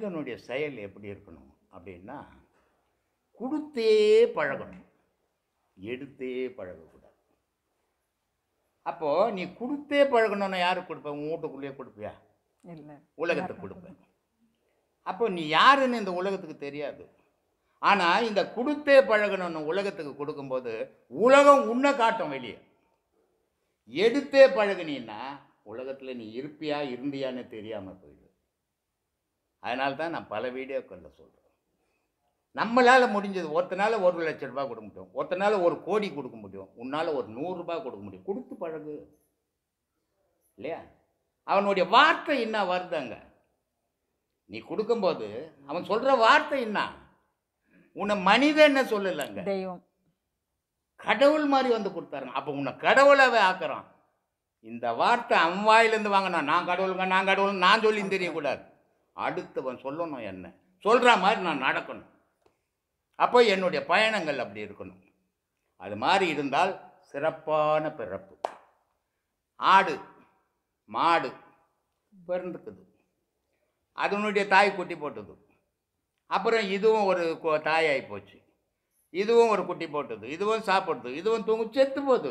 மனிதனுடைய செயல் எப்படி இருக்கணும் அப்படின்னா கொடுத்தே பழகணும் எடுத்தே பழகக்கூடாது அப்போது நீ கொடுத்தே பழகணும்னா யாருக்கு கொடுப்ப உன் வீட்டுக்குள்ளேயே கொடுப்பியா இல்லை உலகத்துக்கு கொடுப்பேன் அப்போ நீ யாருன்னு இந்த உலகத்துக்கு தெரியாது ஆனால் இந்த கொடுத்தே பழகணும்னு உலகத்துக்கு கொடுக்கும்போது உலகம் உன்னை காட்டும் வெளியே எடுத்தே பழகுனீன்னா உலகத்தில் நீ இருப்பியா இருந்தியான்னு தெரியாமல் போயிடும் அதனால தான் நான் பல வீடியோக்களில் சொல்கிறேன் நம்மளால் முடிஞ்சது ஒருத்தனால ஒரு லட்ச ரூபாய் கொடுக்க முடியும் ஒருத்தனால ஒரு கோடி கொடுக்க முடியும் உன்னால் ஒரு நூறுரூபா கொடுக்க முடியும் கொடுத்து பழகு இல்லையா அவனுடைய வார்த்தை என்ன வருதுங்க நீ கொடுக்கும்போது அவன் சொல்கிற வார்த்தை என்ன உன்னை மனிதன்னு சொல்லலைங்க தெய்வம் கடவுள் மாதிரி வந்து கொடுத்தாருங்க அப்போ உன்னை கடவுளாவே ஆக்குறான் இந்த வார்த்தை அவன் வாயிலேருந்து வாங்கினா நான் கடவுளுங்க நான் கடவுள் நான் சொல்லி தெரியக்கூடாது அடுத்தவன் சொல்லணும் என்ன சொல்கிற மாதிரி நான் நடக்கணும் அப்போ என்னுடைய பயணங்கள் அப்படி இருக்கணும் அது மாதிரி இருந்தால் சிறப்பான பிறப்பு ஆடு மாடு பிறந்துக்குது அதனுடைய தாய் குட்டி போட்டது அப்புறம் இதுவும் ஒரு கு- தாயாகி போச்சு இதுவும் ஒரு குட்டி போட்டது இதுவும் சாப்பிடுது இதுவும் தூங்கு செத்து போகுது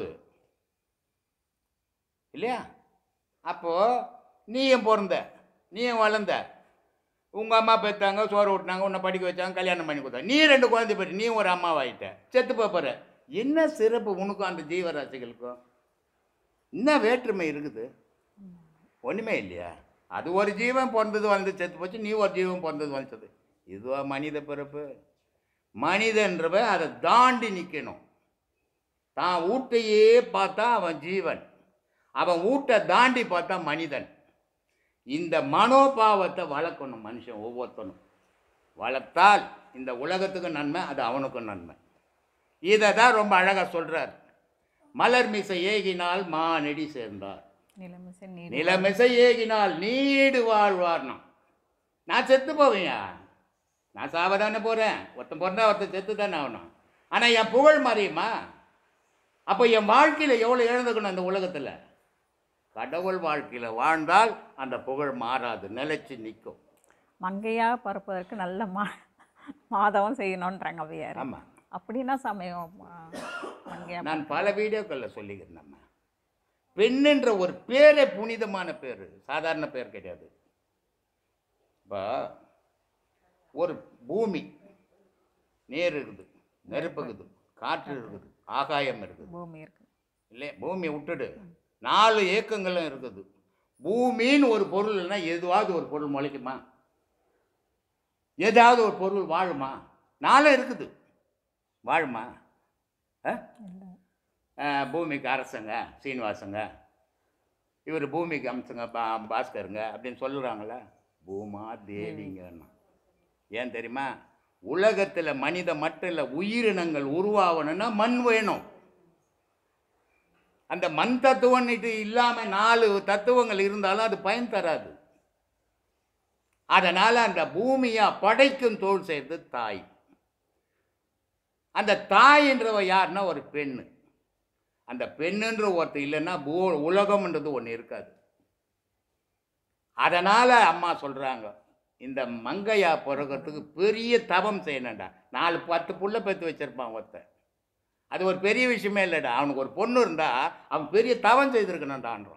இல்லையா அப்போது நீயும் பிறந்த நீயும் வளர்ந்த உங்கள் அம்மா பெற்றாங்க சோறு விட்டினாங்க உன்னை படிக்க வச்சாங்க கல்யாணம் பண்ணி கொடுத்தாங்க நீ ரெண்டு குழந்தை பெற்று நீ ஒரு அம்மாவாயிட்ட செத்து போகிற என்ன சிறப்பு உனக்கும் அந்த ஜீவராசிகளுக்கும் என்ன வேற்றுமை இருக்குது ஒன்றுமே இல்லையா அது ஒரு ஜீவன் பிறந்தது வளர்ந்து செத்து போச்சு நீ ஒரு ஜீவன் பிறந்தது வளர்ந்தது இதுவா மனித பிறப்பு மனிதன்றவன் அதை தாண்டி நிற்கணும் தான் வீட்டையே பார்த்தா அவன் ஜீவன் அவன் வீட்டை தாண்டி பார்த்தா மனிதன் இந்த மனோபாவத்தை வளர்க்கணும் மனுஷன் ஒவ்வொருத்தனும் வளர்த்தால் இந்த உலகத்துக்கும் நன்மை அது அவனுக்கும் நன்மை இதை தான் ரொம்ப அழகாக சொல்கிறார் மலர் மிசை ஏகினால் மானெடி சேர்ந்தார் நிலமிசை நீர் நிலமிசை ஏகினால் நீடு வாழ்வார்னம் நான் செத்து போவேன்யா நான் சாவதானே போகிறேன் ஒருத்தன் பிறந்தா ஒருத்தன் செத்து தானே ஆகணும் ஆனால் என் புகழ் மாறியுமா அப்போ என் வாழ்க்கையில் எவ்வளோ இழந்துக்கணும் இந்த உலகத்தில் கடவுள் வாழ்க்கையில் வாழ்ந்தால் அந்த புகழ் மாறாது நிலைச்சு நிற்கும் மங்கையாக பறப்பதற்கு நல்ல மா மாதவம் செய்யணுன்றாங்க அவையார் ஆமாம் அப்படின்னா சமயம் மங்கையா நான் பல வீடியோக்களில் சொல்லிக்கிறேன் நம்ம பெண்ணுன்ற ஒரு பேரே புனிதமான பேர் சாதாரண பேர் கிடையாது இப்போ ஒரு பூமி நீர் இருக்குது நெருப்பு இருக்குது காற்று இருக்குது ஆகாயம் இருக்குது பூமி இருக்கு இல்லை பூமி விட்டுடு நாலு ஏக்கங்களும் இருக்குது பூமின்னு ஒரு பொருள்னா எதுவாவது ஒரு பொருள் முளைக்குமா ஏதாவது ஒரு பொருள் வாழுமா நாளும் இருக்குது வாழுமா ஆ இல்லை அஹ் பூமிக்கு அரசங்க சீனிவாசங்க இவர் பூமிக்கு அம்சங்க பா பாஸ்கருங்க அப்படின்னு சொல்லுறாங்களே பூமா தேவிங்கன்னா ஏன் தெரியுமா உலகத்தில் மனித மட்டும் இல்லை உயிரினங்கள் உருவாகணும்னா மண் வேணும் அந்த மண் தத்துவம் இது இல்லாமல் நாலு தத்துவங்கள் இருந்தாலும் அது பயன் தராது அதனால் அந்த பூமியை படைக்கும் தோல் செய்கிறது தாய் அந்த தாயின்றவ யாருன்னா ஒரு பெண்ணு அந்த பெண்ணுன்ற ஒருத்தர் இல்லைன்னா பூ உலகம்ன்றது ஒன்று இருக்காது அதனால் அம்மா சொல்கிறாங்க இந்த மங்கையா பிறக்கிறதுக்கு பெரிய தவம் செய்யணும்டா நாலு பத்து புள்ள பெற்று வச்சிருப்பான் ஒருத்தன் அது ஒரு பெரிய விஷயமே இல்லைடா அவனுக்கு ஒரு பொண்ணு இருந்தா அவன் பெரிய தவம் செய்திருக்கணும்டான்றான்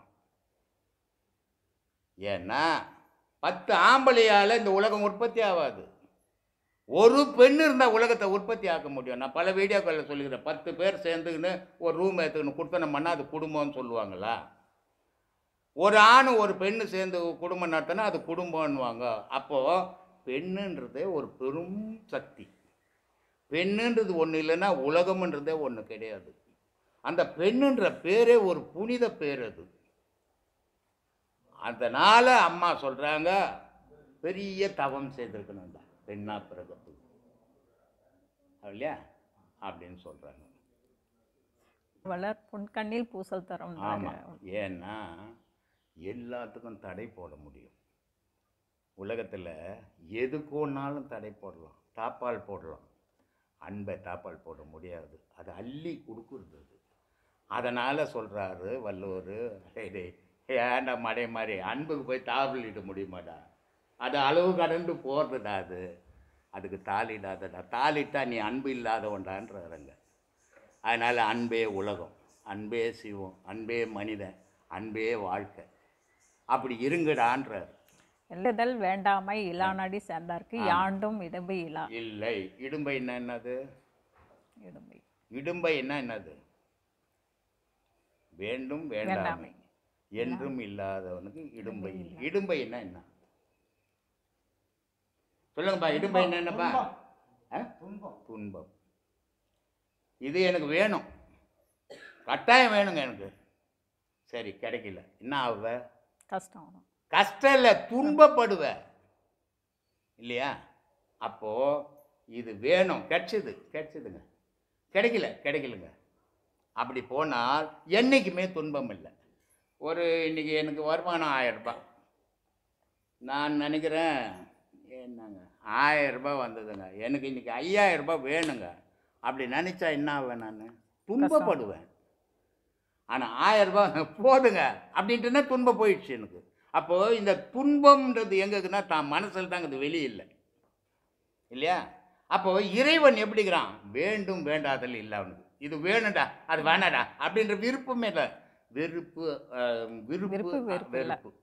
ஏன்னா பத்து ஆம்பளையால் இந்த உலகம் உற்பத்தி ஆகாது ஒரு பெண் இருந்தால் உலகத்தை உற்பத்தி ஆக்க முடியும் நான் பல வீடியோக்களில் சொல்லிக்கிறேன் பத்து பேர் சேர்ந்துக்கின்னு ஒரு ரூம் எடுத்துக்கின்னு கொடுத்தனம் பண்ணால் அது குடும்பம்னு சொல்லுவாங்களா ஒரு ஆண் ஒரு பெண்ணு சேர்ந்து குடும்பம் நடத்தினா அது குடும்பம்னுவாங்க அப்போது பெண்ணுன்றதே ஒரு பெரும் சக்தி பெண்ணுன்றது ஒன்று இல்லைன்னா உலகம்ன்றதே ஒன்று கிடையாது அந்த பெண்ணுன்ற பேரே ஒரு புனித பேர் அது அதனால் அம்மா சொல்கிறாங்க பெரிய தவம் செய்திருக்கணும்டா பெண்ணா பிறகு இல்லையா அப்படின்னு சொல்கிறாங்க வளர் பொன் கண்ணில் பூசல் தரும் ஆமாம் ஏன்னா எல்லாத்துக்கும் தடை போட முடியும் உலகத்தில் எதுக்குன்னாலும் தடை போடலாம் தாப்பால் போடலாம் அன்பை தாப்பால் போட முடியாது அது அள்ளி கொடுக்குறது அது அதனால் சொல்கிறாரு வள்ளுவர் டேய் டேய் ஏன்டா மடை மாதிரி அன்புக்கு போய் தாவல் இட முடியுமாடா அது அளவு கடந்து போகிறதுடா அது அதுக்கு தாளிடாதடா தாளிட்டா நீ அன்பு இல்லாதவன்டான்றவங்க அதனால் அன்பே உலகம் அன்பே சிவம் அன்பே மனிதன் அன்பே வாழ்க்கை அப்படி இருங்கடான்றார் எல்லுதல் வேண்டாமை இலானடி சேர்ந்தார்க்கு யாண்டும் இடம்பை இலா இல்லை இடும்பை என்ன என்னது இடும்பை இடும்பை என்ன என்னது வேண்டும் வேண்டாமை வேண்டாமை. என்றும் இல்லாதவனுக்கு இடும்பை இல்லை. இடும்பை என்ன என்ன சொல்லுங்கப்பா இடும்பை என்ன என்னப்பா ஆ? துன்பம் இது எனக்கு வேணும் கட்டாயம் வேணுங்க எனக்கு சரி கிடைக்கல என்ன ஆகுவ கஷ்டம் வரும் கஷ்டம் இல்லை துன்பப்படுவ இல்லையா அப்போ இது வேணும் கிடைச்சது கிடைச்சதுங்க கிடைக்கல கிடைக்கலங்க அப்படி போனால் என்றைக்குமே துன்பம் இல்லை ஒரு இன்னைக்கு எனக்கு வருமானம் ஆயிரம் ரூபாய் நான் நினைக்கிறேன் என்னங்க ஆயிரம் ரூபாய் வந்ததுங்க எனக்கு இன்னைக்கு ஐயாயிரம் ரூபாய் வேணுங்க அப்படி நினச்சா என்ன ஆவேன் நான் துன்பப்படுவேன் ஆனால் ஆயிரம் ரூபாய் போதுங்க அப்படின்ட்டுனா துன்பம் போயிடுச்சு எனக்கு அப்போது இந்த துன்பம்ன்றது எங்கக்குன்னா தான் மனசில் தாங்க இது வெளியே இல்லை இல்லையா அப்போ இறைவன் எப்படிங்கிறான் வேண்டும் வேண்டாதல் இல்லை அவனுக்கு இது வேணும்டா அது வேணாடா அப்படின்ற விருப்பமே இல்லை வெறுப்பு அஹ், விருப்பு விருப்பு, வெறுப்பு இல்ல. வெறுப்பு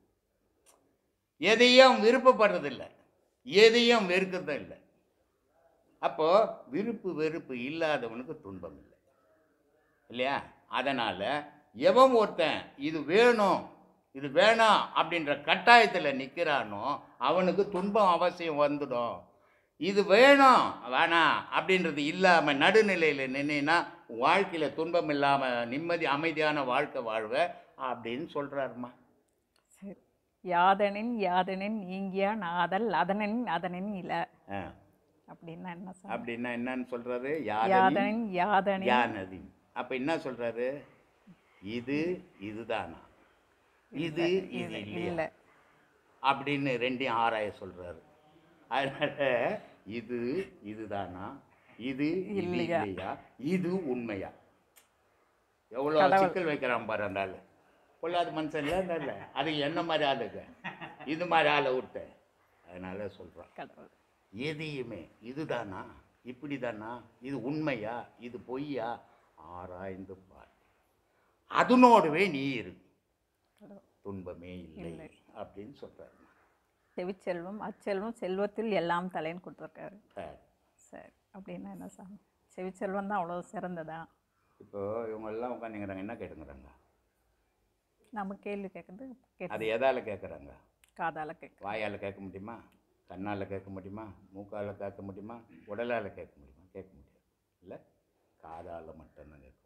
எதையும் விருப்பப்படுறதில்லை எதையும் வெறுக்கிறதும் இல்லை அப்போ விருப்பு வெறுப்பு இல்லாதவனுக்கு துன்பம் இல்லை இல்லையா அதனால் எவன் ஒருத்தன் இது வேணும் இது வேணாம் அப்படின்ற கட்டாயத்தில் நிற்கிறானோ அவனுக்கு துன்பம் அவசியம் வந்துடும் இது வேணும் வேணாம் அப்படின்றது இல்லாமல் நடுநிலையில் நின்னா வாழ்க்கையில் துன்பம் இல்லாமல் நிம்மதி அமைதியான வாழ்க்கை வாழ்வ அப்படின்னு சொல்கிறாருமா சரி யாதனின் யாதனின் நீங்கியா நாதல் அதனின் அதனின் இல ஆ அப்படின்னா என்ன சார் அப்படின்னா என்னன்னு சொல்கிறாரு யாதனி யாதனின் யாதனின் யானதி அப்போ என்ன சொல்கிறாரு இது இதுதானா இது இது இல்லையா இல்லை அப்படின்னு ரெண்டையும் ஆராய சொல்றாரு அதனால இது இதுதானா இது இது இல்லையா. இல்லையா இது உண்மையா எவ்வளோ கடவுள். சிக்கல் வைக்கிறான் பாரு அந்த ஆளு பொல்லாத மனுஷன் இல்லை அந்த ஆளு. அது என்ன மாதிரி ஆளுங்க இது மாதிரி ஆளை விட்ட அதனால சொல்றான் கடவுள் எதையுமே இதுதானா இப்படி தானா இது உண்மையா இது பொய்யா ஆராய்ந்து பார் அதனோடவே நீ இரு கடவுள் துன்பமே இல்லை இல்லை. அப்படின்னு சொல்றாரு செவிச்செல்வம் அச்செல்வம் செல்வத்தில் எல்லாம் தலைன்னு கொடுத்துருக்காரு சரி சரி அப்படின்னா என்ன சாமி செவிச்செல்வம் தான் அவ்வளோ சிறந்ததா இப்போ இவங்க எல்லாம் உட்காந்துங்கிறாங்க என்ன கேட்டுங்கிறாங்க நம்ம கேள்வி கேட்குறது கேட்டு அது எதால கேட்குறாங்க காதால கேட்க வாயால் கேட்க முடியுமா கண்ணால் கேட்க முடியுமா மூக்கால் கேட்க முடியுமா உடலால் கேட்க முடியுமா கேட்க முடியாது இல்லை காதால் மட்டும்தான் கேட்கும்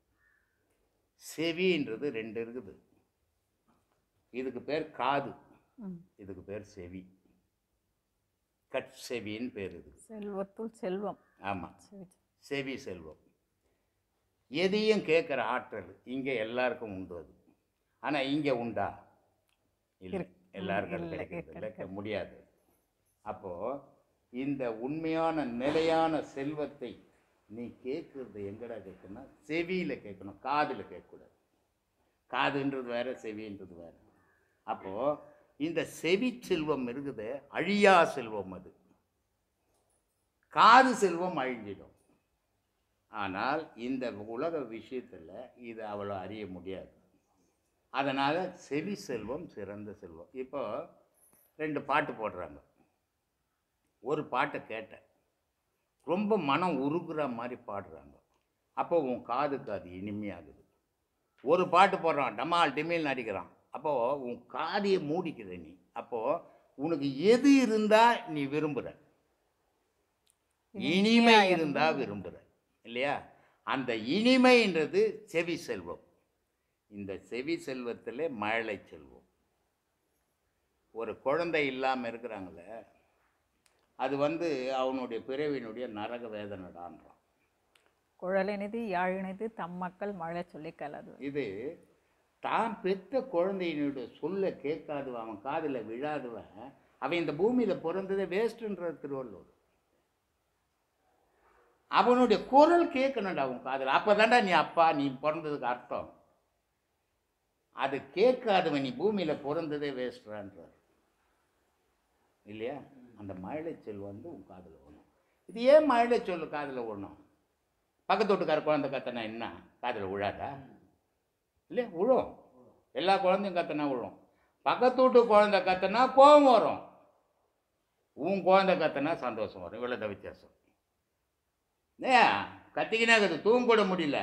செவின்றது ரெண்டு இருக்குது இதுக்கு பேர் காது ம் இதுக்கு பேர் செவி கட்செவின்னு பேர் இதுக்கு செல்வத்துள் செல்வம் ஆமாம் செவி செவி செல்வம் எதையும் கேட்குற ஆற்றல் இங்கே எல்லாருக்கும் உண்டு அது ஆனால் இங்கே உண்டா இல்லை இருக்கு. எல்லாருக்கும் அது இல்லை, கிடைக்கிறது இல்லை கிடைக்காது. முடியாது அப்போது இந்த உண்மையான நிலையான செல்வத்தை நீ கேட்குறது எங்கடா கேட்கணும்னா செவியில் கேட்கணும் காதில் கேட்கக்கூடாது காதுன்றது வேற செவின்றது வேற அப்போது இந்த செவி செல்வம் இருக்குது அழியா செல்வம் அது காது செல்வம் அழிஞ்சிடும் ஆனால் இந்த உலக விஷயத்தில் இது அவ்வளோ அறிய முடியாது அதனால் செவி செல்வம் சிறந்த செல்வம் இப்போ ரெண்டு பாட்டு போடுறாங்க ஒரு பாட்டை கேட்டேன் ரொம்ப மனம் உருகுற மாதிரி பாடுறாங்க அப்போ உன் காதுக்கு அது இனிமையாகுது ஒரு பாட்டு போடுறான் டமால் டிமில் நடிக்கிறான் அப்போது உன் காதையை மூடிக்கிற நீ அப்போது உனக்கு எது இருந்தால் நீ விரும்புகிற இனிமை இருந்தா விரும்புகிற இல்லையா அந்த இனிமைன்றது செவி செல்வம் இந்த செவி செல்வத்தில் மழலை செல்வம் ஒரு குழந்தை இல்லாமல் இருக்கிறாங்களே அது வந்து அவனுடைய பிறவினுடைய நரக வேதனைடான்றான் குழலினிது யாழினிது தம் மக்கள் மழை சொல்லி கலது இது தான் பெற்ற குழந்தையினுடைய சொல்ல கேட்காதவன் அவன் காதில் விழாதவன் அவன் இந்த பூமியில் பிறந்ததே வேஸ்ட்டுன்ற திருவள்ளுவர் அவனுடைய குரல் கேட்கணும்டா அவன் காதில் அப்போ நீ அப்பா நீ பிறந்ததுக்கு அர்த்தம் அது கேட்காதவன் நீ பூமியில் பிறந்ததே வேஸ்ட்றான்றார் இல்லையா அந்த மழலை சொல் வந்து உன் காதில் விடணும் இது ஏன் மழலை சொல் காதில் விடணும் பக்கத்து வீட்டுக்கார குழந்தை கத்தனா என்ன காதில் விழாதா இல்லையா விழும் எல்லா குழந்தையும் கத்தனா விழும் பக்கத்து வீட்டு குழந்தை கத்தனா கோபம் வரும் உன் குழந்தை கத்தனா சந்தோஷம் வரும் இவ்வளோ வித்தியாசம் ஏன் கத்திக்கினா இருக்குது தூங்க கூட முடியல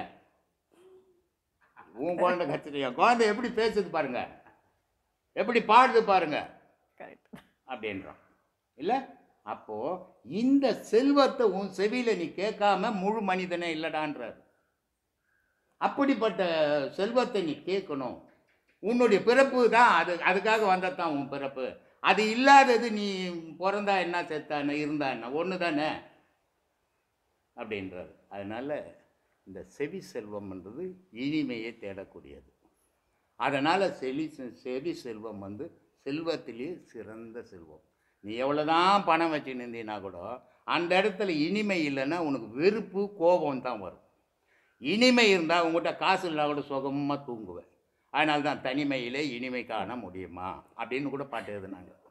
உன் குழந்தை கத்துறியா குழந்தை எப்படி பேசுது பாருங்க எப்படி பாடுது பாருங்க கரெக்ட் அப்படின்றான் இல்லை அப்போ இந்த செல்வத்தை உன் செவியில நீ கேட்காம முழு மனிதனே இல்லடான்றார் அப்படிப்பட்ட செல்வத்தை நீ கேட்கணும் உன்னுடைய பிறப்பு தான் அது அதுக்காக வந்ததான் உன் பிறப்பு அது இல்லாதது நீ பிறந்தா என்ன செத்தா என்ன இருந்தா என்ன ஒன்று தானே அப்படின்றாரு அதனால இந்த செவி செல்வம்ன்றது இனிமையை தேடக்கூடியது அதனால் செவி செவி செல்வம் வந்து செல்வத்திலேயே சிறந்த செல்வம் நீ எவ்வளோதான் பணம் வச்சு நின்றீனா கூட அந்த இடத்துல இனிமை இல்லைன்னா உனக்கு வெறுப்பு கோபம் தான் வரும் இனிமை இருந்தால் உங்கள்கிட்ட காசு இல்லாத கூட சுகமாக தூங்குவேன் அதனால தான் தனிமையிலே இனிமை காண முடியுமா அப்படின்னு கூட பாட்டு எழுதுனாங்க